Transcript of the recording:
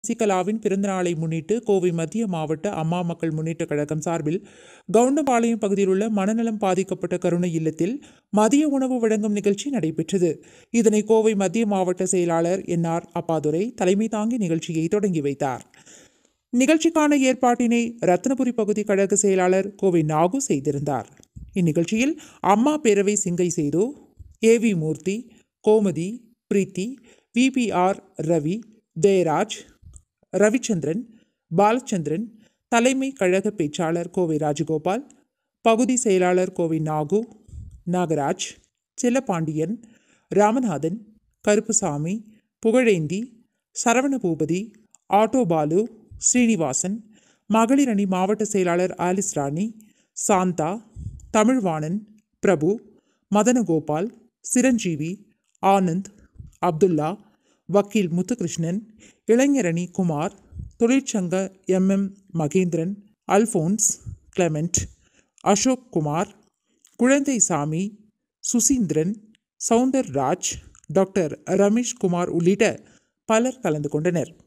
சசிகலாவின் பிறந்தநாளை முன்னிட்டு கோவை மத்திய மாவட்ட அம்மா மக்கள் முன்னேற்றக் கழகம் சார்பில் கவுண்டபாளையம் பகுதியில் உள்ள மனநலம் பாதிக்கப்பட்ட கருணை இல்லத்தில் மதிய உணவு வழங்கும் நிகழ்ச்சி நடைபெற்றது இதனை கோவை மத்திய மாவட்ட செயலாளர் என் ஆர் அப்பாதுரை தலைமை தாங்கி நிகழ்ச்சியை தொடங்கி வைத்தார் நிகழ்ச்சிக்கான ஏற்பாட்டினை ரத்னபுரி பகுதி கழக செயலாளர் கோவை நாகு செய்திருந்தார் இந்நிகழ்ச்சியில் அம்மா பேரவை சிங்கை சேது ஏவி மூர்த்தி கோமதி பிரீத்தி விபிஆர் ரவி ஜெயராஜ் ரவிச்சந்திரன் பாலச்சந்திரன் தலைமை கழக பேச்சாளர் கோவை ராஜகோபால் பகுதி செயலாளர் கோவை நாகு நாகராஜ் செல்லப்பாண்டியன் ராமநாதன் கருப்புசாமி புகழேந்தி சரவணபூபதி ஆட்டோ பாலு ஸ்ரீனிவாசன் மகளிர் அணி மாவட்ட செயலாளர் ஆலிஸ் ராணி சாந்தா தமிழ்வாணன் பிரபு மதனகோபால் சிரஞ்சீவி ஆனந்த் அப்துல்லா வக்கீல் முத்துகிருஷ்ணன் இளைஞரணி குமார் தொழிற்சங்க MM Mahendran Alphonse Clement Ashok Kumar Kuzhandhai Samy Suseendran Soundar Raj doctor Ramesh Kumar உள்ளிட்ட பலர் கலந்து கொண்டனர்